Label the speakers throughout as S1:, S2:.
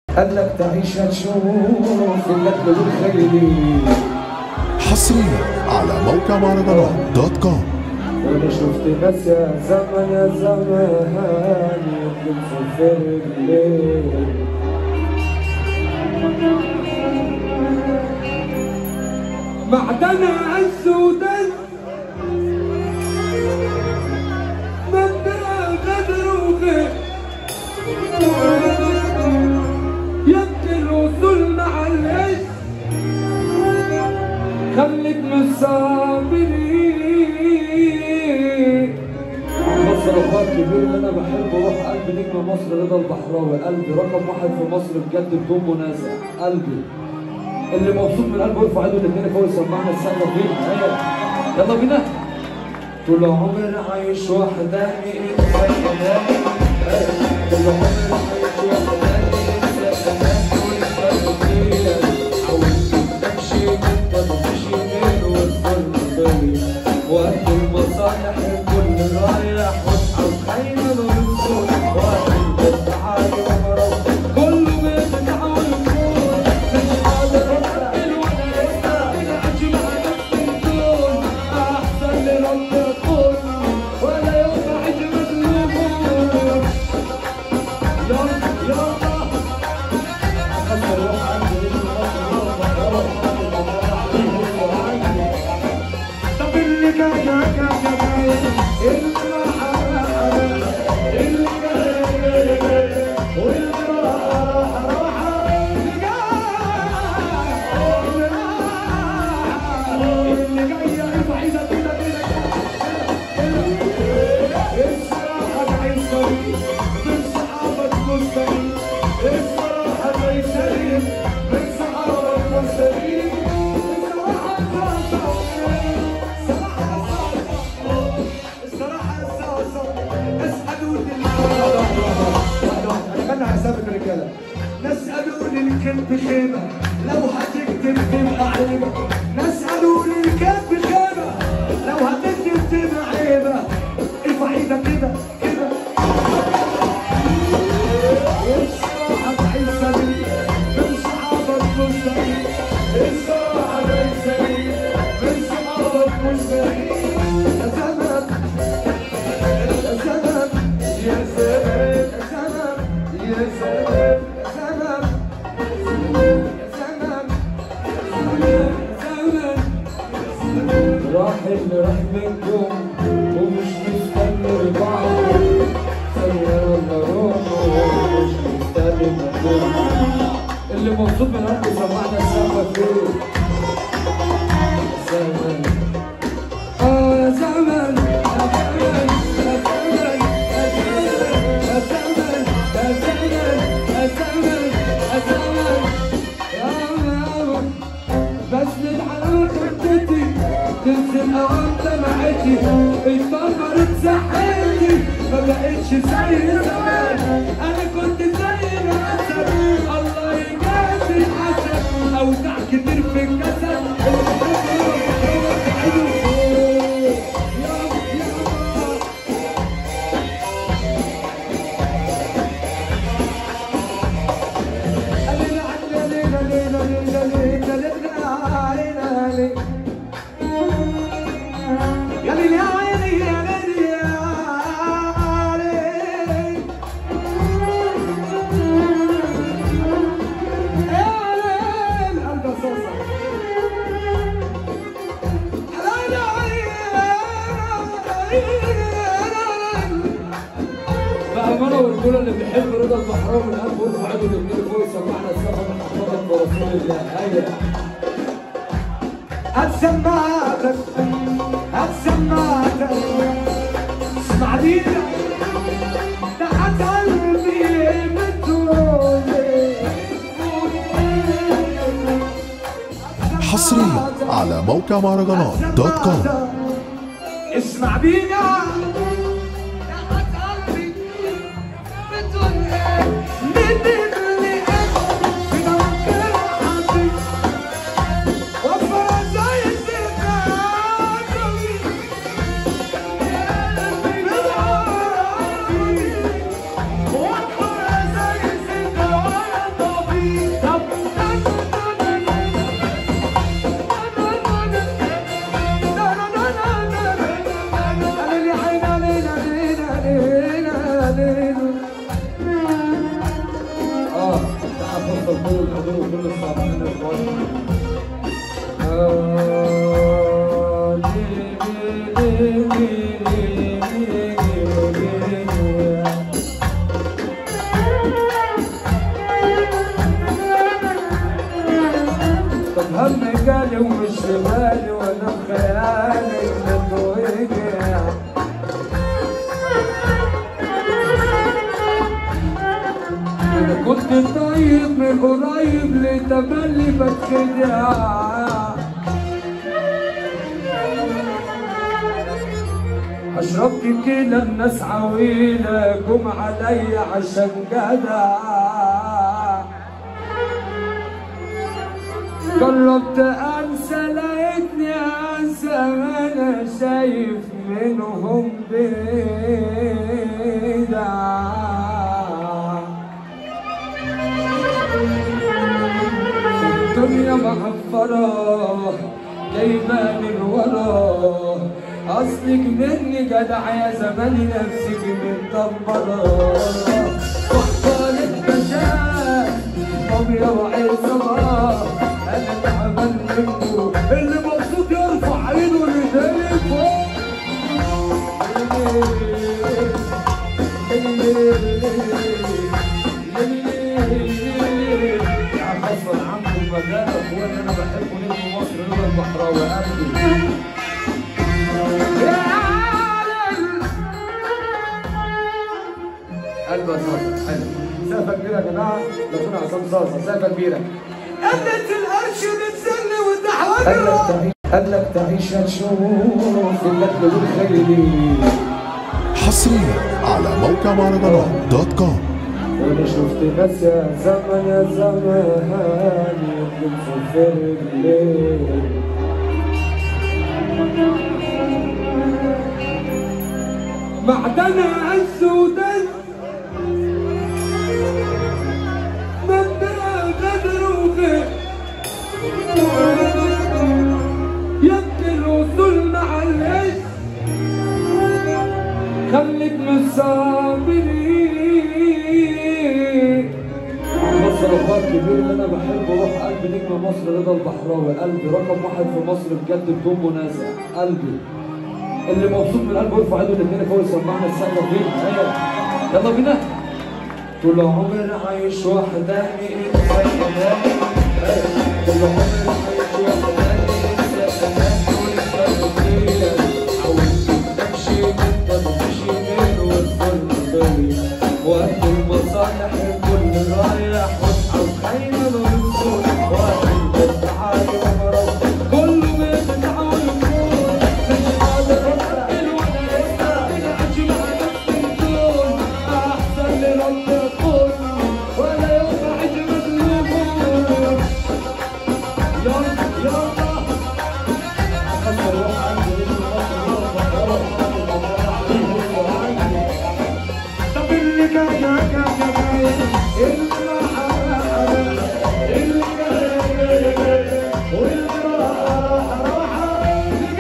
S1: قال لك تعيش هتشوف القتل والخيرين
S2: حصريا على موقع مهرجانات دوت كوم
S1: وانا شفت ناس يا زمان يا زمان يمكن في الليل معدنها السودان مبدأ غدر وغير يبكي الوصول مع العز خليك من الصابرين مصر اخوات كبير اللي انا بحبه روح قلب نجم مصر رضا البحراوي قلبي رقم واحد في مصر بجد بدون منازع قلبي اللي مبسوط من قلبه يرفع ايده الاثنين فوق يسمعنا السقف فين ايوه يلا بينا طول عمري عايش وحداني انت كمان طول عمري عايش وحداني انت كمان والفرق فيا عاوز تمشي انت تمشي يمين والظلم ضيق وقت المصالح الكل رايح واصحاب خاينه للرسول وقت التعالي ومرض كله بيدفع ويقول مش قادر استقبل ولا استقبل اجمع نفسي دول احسن لرب يقول ولا يوقع اجمد الامور يلا يلا أصل روح عندي طب اللي كان كان كان اللي راح اللي كان واللي راح راح اللي جاي ارفع ايدك كده كده الصراحة بعين سليم من صحابة مستقيم الصراحة بعين سليم من صحابة مستقيم
S3: خلنا حسابك رجاله نسألوني الكذب خيبة لو هتكتب تبقى عيبة نسألوني الكذب خيبة لو هتكتب تبقى عيبة ارفع ايدك كده كده الصراحة بعيد سبيل من صحابة المستقيم الصراحة بعيد سبيل من صحابة المستقيم يا زمان يا زمان يا زمان يا زمان يا زمان يا زمان
S1: راح اللي راح منكم ومش مستني رجوعكم سير الله روحه ومش مستني مجهودكم اللي مبسوط من قلبه سمعنا السقف فين زمان اه يا زمان يا زمان يا زمان يا زمان يا زمان يا زمان يا زمان يا زمان بسند على خدتي تنزل اوام دمعتي اتمرمرت صحتي ما بقتش زي زمان انا كنت زي الاسد الله يجازي الحسد اوجع كتير في الجسد
S3: يا ليل يا عيني يا ليل يا ليل يا ليل قلب الصوصة يا ليل
S1: بأمانة والرجولة اللي بيحب رضا البحراوي من قلبه يرفع ايده الاثنين فوق يسمعنا السقف محمد برسول الله ايوه
S3: هتسمعك هتسمعك اسمع دي تحت قلبي بتقولي
S2: حصريا على موقع مهرجانات دوت كوم
S3: اسمع بينا تحت قلبي بتقولي بتقولي في موكل حظي وفرت زي الزفاف
S1: توصل كل الحضور وكل الصالحين اخواني طب هم قالي ومش بالي وانا بخيالي انك وقع انا كنت طيب من قريب لتملي بتخدع اشربت كده الناس عويلة جم عليا عشان جدع جربت انسى لقيتني انسى ما انا شايف منهم بدع الدنيا محفرة جايبة من ورا أصلك مني جدع يا زماني نفسك متدمرة وحصلت بشاء طب يا وعي صباح أنا تعبان منكو اللي مبسوط يرفع ايده لتاني فوق يا غصب عنكم مجال اخوان انا بحبه نجم مصر رضا البحراوي قلبي يا عالم قلبي يا صاصة حلو سقفة كبيرة يا جماعة لكون عصام صاصة سقفة كبيرة
S3: قلت القرش بتسلي والدحوة
S1: قبلك تعيش قبلك تعيش هتشوف النجم والخيري
S2: حصريا على موقع مهرجانات دوت كوم
S1: وانا شفت ناس يا زمن يا زمان يمكن في الليل معدنها السودان مبدأ غدر وغير يبني الوصول مع العز خليك من الصابرين مصر اخوات كبير اللي انا بحبه روح قلب نجم مصر رضا البحراوي قلبي رقم واحد في مصر بجد بدون منازع قلبي اللي مبسوط من قلبه يرفع ايده الاثنين فوق يسمعنا السقف فين ايوه يلا بينا طول عمري عايش وحداني انت كمان طول عمري عايش وحداني انت كمان وانت بخير حاولت تمشي انت تمشي من والظلم ضلي وقت المصالح الكل رايح واصحى خايف الوصول وقت البدعة يمرض كله بيبدع ويقول مش قادر استقل ولا استقل اجمع نفسي الكون احسن لرب الكون ولا يوقع مظلومون يلا يلا أكثر واحد عندي اسمه مصر يلا
S3: طب اللي كان كان جاي اللي راح اللي جاي واللي راح راح اللي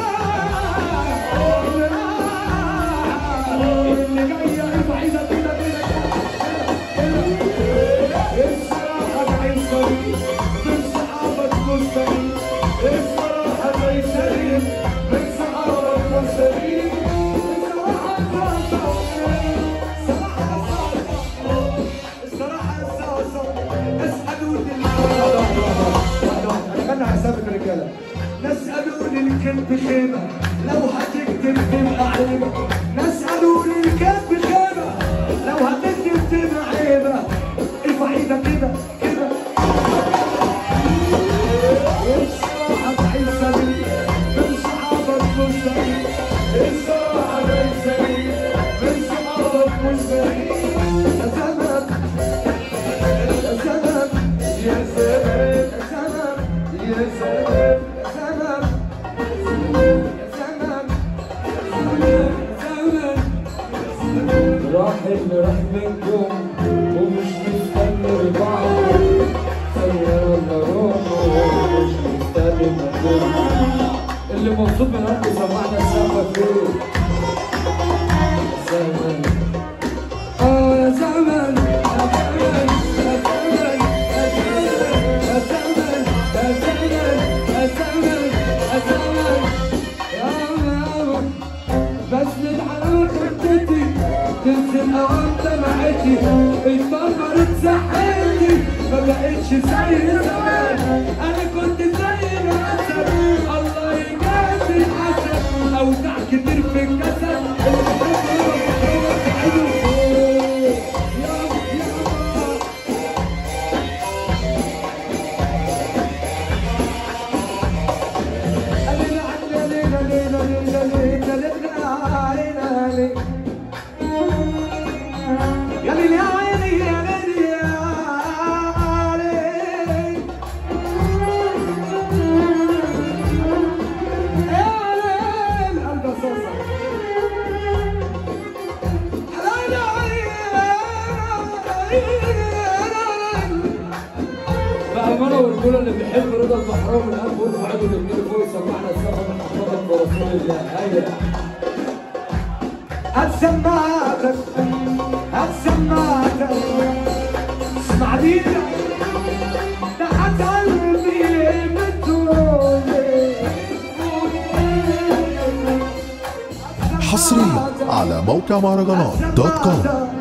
S3: جاي اللي جاي ارفع ايدك كده كده الصراحة جاي سليم من صحابك مستقيم الصراحة جاي سليم من صحابك مستقيم الصراحة الصراحة اسألوني خلنا حسابك رجالة نسألوني الكذب خيبة لو هتكتب تبقى عيبة نسألوني الكذب خيبة لو هتكتب تبقى عيبة ارفع ايدك كده كده الصراحة تعيش سليم من صحابك مستقيم الصراحة تعيش سليم من صحابك مستقيم يا زمان يا زمان يا زمان يا زمان يا زمان يا زمان يا زمان
S1: راح اللي راح منكم ومش مستني رجعكم ثانية ولا روحوا مش مستني منكم اللي مبسوط من قلبه سمعنا السقف فين زمن اه يا زمن يا زمن يا زمن يا
S3: زي زمان انا كنت زي الاسد الله يجازي الحسد اوجع كتير في الجسد يا ليل يا عيني يا ليل يا ليل يا ليل قلب صوصة حلال
S1: بأمانة والرجولة اللي بيحب رضا البحراوي من قلبه يرفع ايده اليمين فوق يسمعنا السقف من حضرتك برسول الله هيا
S3: هتسمعك هتسمعك اسمع دينا تحت قلبي بتقولي
S2: حصريا على موقع مهرجانات دوت كوم